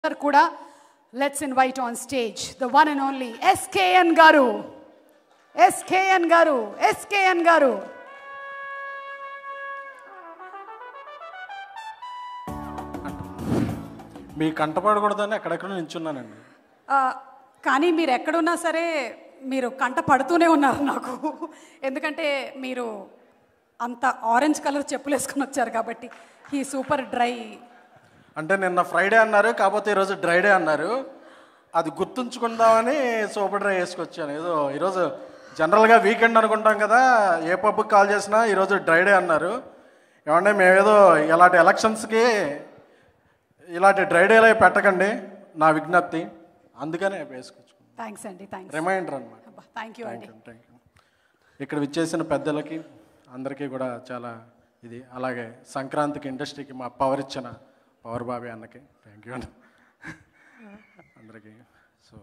అందరు కూడా let's invite on stage the one and only SKN గారు ఎస్కేఎన్ గారు ఎస్కేఎన్ గారు మీ కంటపడకూడదని అక్కడెక్కడ నించున్నానండి ఆ, కానీ మీరు ఎక్కడున్నా సరే మీరు కంట పడుతూనే ఉన్నారు నాకు ఎందుకంటే మీరు అంత ఆరెంజ్ కలర్ చెప్పులు వేసుకొని వచ్చారు కాబట్టి ఈ సూపర్ డ్రై అంటే నిన్న ఫ్రైడే అన్నారు కాకపోతే ఈరోజు డ్రైడే అన్నారు అది గుర్తుంచుకుందామని సూపర్ డ్రై వేసుకొచ్చాను ఏదో ఈరోజు జనరల్గా వీకెండ్ అనుకుంటాం కదా ఏ పబ్కి కాల్ చేసినా ఈరోజు డ్రైడే అన్నారు ఏమంటే మేమేదో ఇలాంటి ఎలక్షన్స్కి ఇలాంటి డ్రైడేలో పెట్టకండి నా విజ్ఞప్తి అందుకనే వేసుకొచ్చుకున్నాను థ్యాంక్స్ అండి థ్యాంక్స్ రిమైండర్ అనమాట థ్యాంక్ యూ అండి థ్యాంక్ యూ థ్యాంక్ యూ ఇక్కడ విచ్చేసిన పెద్దలకి అందరికీ కూడా చాలా ఇది అలాగే సంక్రాంతికి ఇండస్ట్రీకి మా పవర్ ఇచ్చిన పవర్ బాబీ అన్నకి థ్యాంక్ యూ అండి అందరికీ సో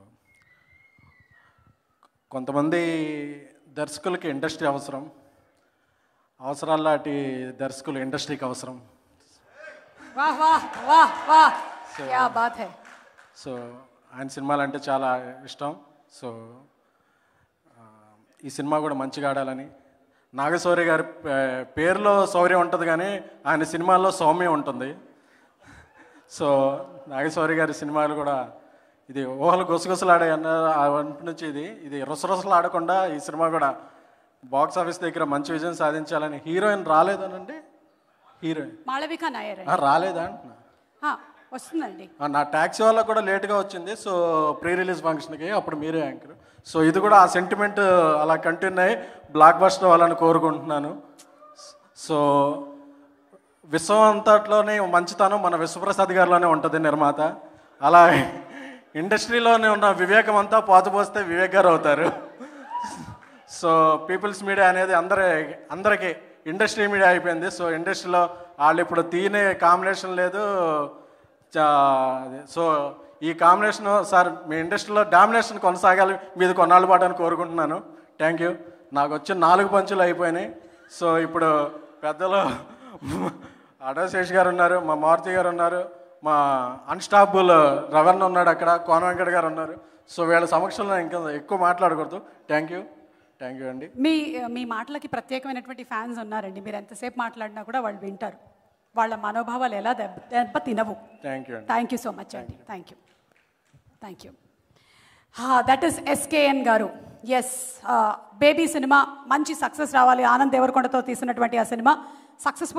కొంతమంది దర్శకులకి ఇండస్ట్రీ అవసరం అవసరాలాంటి దర్శకులు ఇండస్ట్రీకి అవసరం వాహ్ వాహ్ వాహ్ వాహ్ క్యా బాత్ హై సో ఆయన సినిమాలు అంటే చాలా ఇష్టం సో ఆ, ఈ సినిమా కూడా మంచిగా ఆడాలని నాగశౌర్య గారి పే- పేరులో శౌర్యం ఉంటుంది కానీ ఆయన సినిమాల్లో సౌమ్యం ఉంటుంది సో నాగశౌర్య గారి సినిమాలు కూడా ఇది ఊహలు గుసగుసలాడే అన్న ఆ వంటి నుంచి ఇది ఇది రుసరుసలు ఆడకుండా ఈ సినిమా కూడా బాక్స్ ఆఫీస్ దగ్గర మంచి విజయం సాధించాలని హీరోయిన్ రాలేదనండి హీరోయిన్ మాళవిక నాయర్ ఆ, రాలేదా అంటున్నా ఆ, వస్తుందండి ఆ, నా ట్యాక్సీ వల్ల కూడా లేట్గా వచ్చింది సో ప్రీ రిలీజ్ ఫంక్షన్కి అప్పుడు మీరే యాంకర్ సో ఇది కూడా ఆ సెంటిమెంట్ అలా కంటిన్యూ అయ్యి బ్లాక్ బస్టర్ అవ్వాలని కోరుకుంటున్నాను సో విశ్వం అంతట్లోనే మంచితనం మన విశ్వప్రసాద్ గారిలోనే ఉంటుంది నిర్మాత అలా ఇండస్ట్రీలోనే ఉన్న వివేకం అంతా పోతపోస్తే వివేక్ గారు అవుతారు సో పీపుల్స్ మీడియా అనేది అందరి అందరికీ ఇండస్ట్రీ మీడియా అయిపోయింది సో ఇండస్ట్రీలో వాళ్ళు ఇప్పుడు తీనే కాంబినేషన్ లేదు చా- అది. సో ఈ కాంబినేషన్ సార్ మీ ఇండస్ట్రీలో డామినేషన్ కొనసాగాలి మీది కొన్నాళ్ళ పాటు అని కోరుకుంటున్నాను థ్యాంక్ యూ నాకు వచ్చిన నాలుగు పంచులు అయిపోయినాయి సో ఇప్పుడు పెద్దలు అడవశేష్ గారు ఉన్నారు మా మారుతి గారు ఉన్నారు మా అన్స్టాపుల్ రవణ్ ఉన్నాడు అక్కడ కోన వెంకట గారు ఉన్నారు సో వీళ్ళ సమక్షంలో ఇంకా ఎక్కువ మాట్లాడకూడదు థ్యాంక్ యూ థ్యాంక్ యూ అండి మీ మీ మాటలకి ప్రత్యేకమైనటువంటి ఫ్యాన్స్ ఉన్నారండి మీరు ఎంతసేపు మాట్లాడినా కూడా వాళ్ళు వింటారు వాళ్ళ మనోభావాలు ఎలా దెబ్బ దెబ్బ తినవు థ్యాంక్ యూ అండి థ్యాంక్ యూ సో మచ్ అండి thank you thank you that is SKN గారు ఎస్ బేబీ సినిమా మంచి సక్సెస్ రావాలి ఆనంద్ దేవరకొండతో తీసినటువంటి ఆ సినిమా సక్సెస్ఫుల్